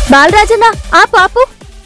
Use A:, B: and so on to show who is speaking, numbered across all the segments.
A: బాలరాజన్న ఆ పాపు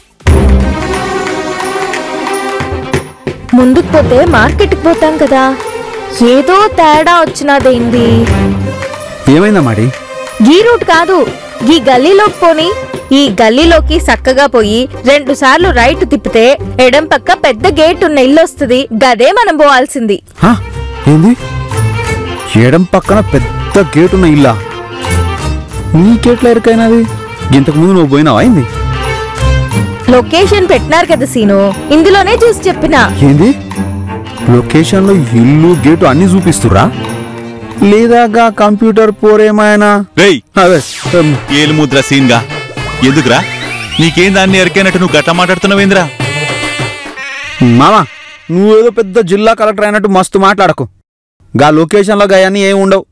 A: ముందుకు పోతే మార్కెట్కి పోతాం కదా ఏదో తేడా వచ్చినదేంది
B: ఏమైందా మాడి
A: గీ రూట్ కాదు ఈ గల్లీలోకి పోని ఈ గల్లీలోకి చక్కగా పోయి రెండు సార్లు రైట్ తిప్పితే ఎడం పక్క పెద్ద గేట్ ఉన్న ఇల్లు వస్తుంది గదే మనం పోవాల్సింది
B: హా? ఏంది ఎడం పక్కన పెద్ద గేట్ ఉన్న ఇల్లా నీకెట్లా ఎరికైనది ఇంతకు ముందు నువ్వు పోయినావా అయింది
A: లొకేషన్ పెట్టినారు కదా సీను ఇందులోనే చూసి చెప్పిన
B: ఏంది లొకేషన్లో ఇల్లు గేటు అన్ని చూపిస్తురా లేదా గా కంప్యూటర్ పోరేమైనా
C: రేయ్
B: అదే ఉమ్,
C: ఏలు ముద్ర సీన్గా ఎందుకురా నీకేం దాన్ని ఎరికైనట్టు నువ్వు గట్ట మాట్లాడుతున్నావేంద్రా
B: మామా నువ్వేదో పెద్ద జిల్లా కలెక్టర్ అయినట్టు మస్తు మాట్లాడకు గా లొకేషన్లో గాయన్ని ఏం ఉండవు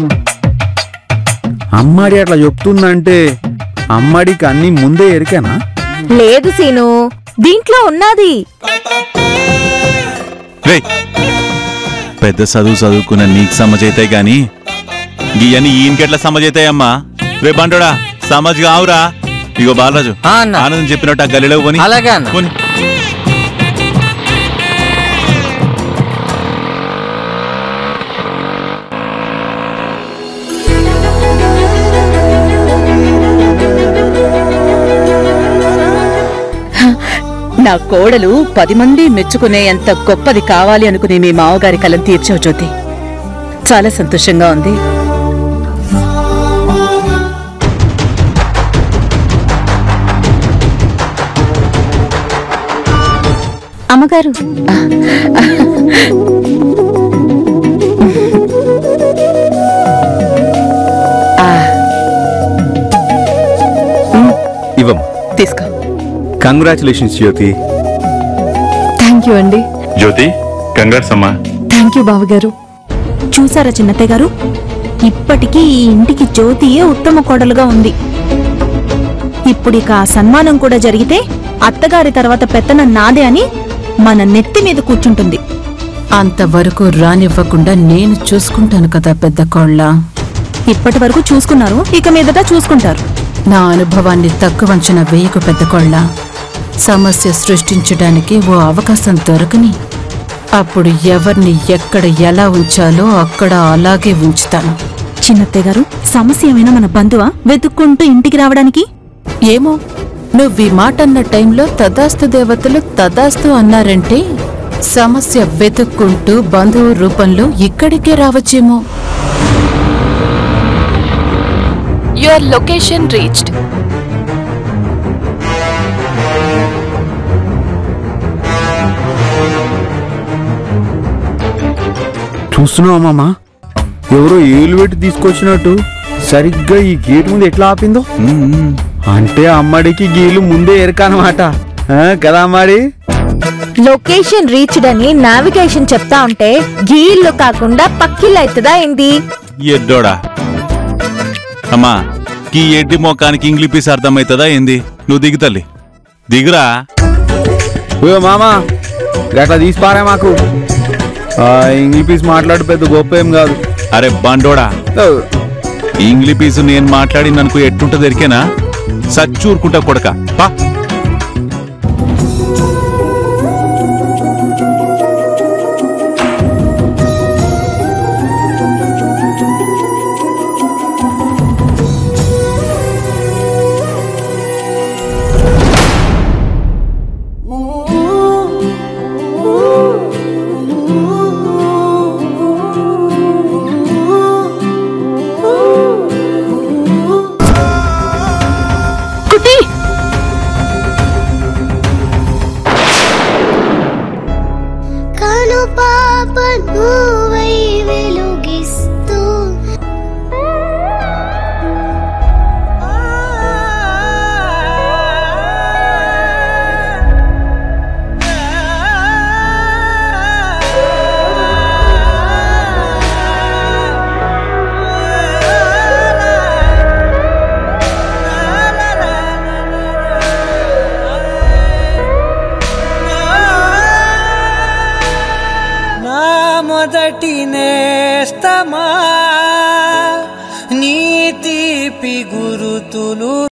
B: అమ్మాడి అట్లా చెప్తుందంటే అమ్మాడికి అన్ని ముందే ఎరికేనా
A: లేదు సీను దీంట్లో ఉన్నది
C: రేయ్ పెద్ద చదువు చదువుకున్న నీకు సమజైతాయి గాని గీయని ఈయనకెట్లా సమజైతాయమ్మా రే బండోడా సమజ్ కావురా ఇగో బాలరాజు
D: ఆ అన్న.
C: ఆనందం చెప్పినట్టు ఆ గల్లీలో పోని
D: అలాగే అన్న.
C: పోని.
E: నా కోడలు పది మంది మెచ్చుకునేంత గొప్పది కావాలి అనుకునే మీ మావగారి కలం తీర్చావు జ్యోతి చాలా సంతోషంగా ఉంది
A: అమ్మగారు
E: ఆ,
B: ఇవ్వం
E: తీసుకో
B: కంగ్రాచులేషన్స్ జ్యోతి
F: థ్యాంక్ యూ అండి
C: జ్యోతి కంగ్రాట్స్ అమ్మా
F: థ్యాంక్ యూ బావగారు చూసారా చిన్నత్తయ్య గారు ఇప్పటికీ ఈ ఇంటికి జ్యోతియే ఉత్తమ కోడలుగా ఉంది ఇప్పుడు ఇక ఆ సన్మానం కూడా జరిగితే అత్తగారి తర్వాత పెత్తనం నాదే అని మన నెత్తి మీద కూర్చుంటుంది
G: అంతవరకు రానివ్వకుండా నేను చూసుకుంటాను కదా పెద్ద కోళ్ళ
F: ఇప్పటి వరకు చూసుకున్నారు ఇక మీదట చూసుకుంటారు
G: నా అనుభవాన్ని తక్కువ అంచనా వేయకు పెద్ద కోళ్ళ సమస్య సృష్టించడానికి ఓ అవకాశం దొరకని అప్పుడు ఎవరిని ఎక్కడ ఎలా ఉంచాలో అక్కడ అలాగే ఉంచుతాను
F: చిన్నత్తయ్య గారు సమస్య ఏమైనా మన బంధువా వెతుక్కుంటూ ఇంటికి రావడానికి
G: ఏమో నువ్వు ఈ మాట అన్న టైంలో తదాస్తు దేవతలు తదాస్తు అన్నారంటే సమస్య వెతుక్కుంటూ బంధువు రూపంలో ఇక్కడికే రావచ్చేమో
H: యువర్ లొకేషన్ రీచ్డ్
B: చూస్తున్నావా మామా ఎవరో ఏలు పెట్టి తీసుకొచ్చినట్టు సరిగ్గా ఈ గేట్ ముందు ఎట్లా ఆపిందో అంటే అమ్మడికి గీలు ముందే ఎరకనమాట కదా అమ్మాడి
A: లొకేషన్ రీచ్డ్ అని నావిగేషన్ చెప్తా ఉంటే గీళ్ళు కాకుండా పక్కిళ్ళు అవుతుందా ఏంది
C: ఎడ్డోడా అమ్మా ఈ ఎడ్డి మొక్కానికి ఇంగ్లీ పీస్ అర్థమవుతుందా ఏంది నువ్వు దిగు తల్లి దిగురా
B: ఓ మామా గట్లా తీసిపారా మాకు ఆ, ఇంగ్లీష్ పీస్ మాట్లాడు పెద్ద గొప్ప ఏం కాదు
C: అరే బండోడా
B: ఓ,
C: ఇంగ్లీ పీసు నేను మాట్లాడిననుకో ఎట్టుంటది ఎరికేనా సచ్చూరుకుంటా కొడక పా
E: కుట్టి
I: కను పాప నువ్వై వెలుగిస్తూ
J: నా మొదటి నేస్తమా నీ తీపి గురుతులు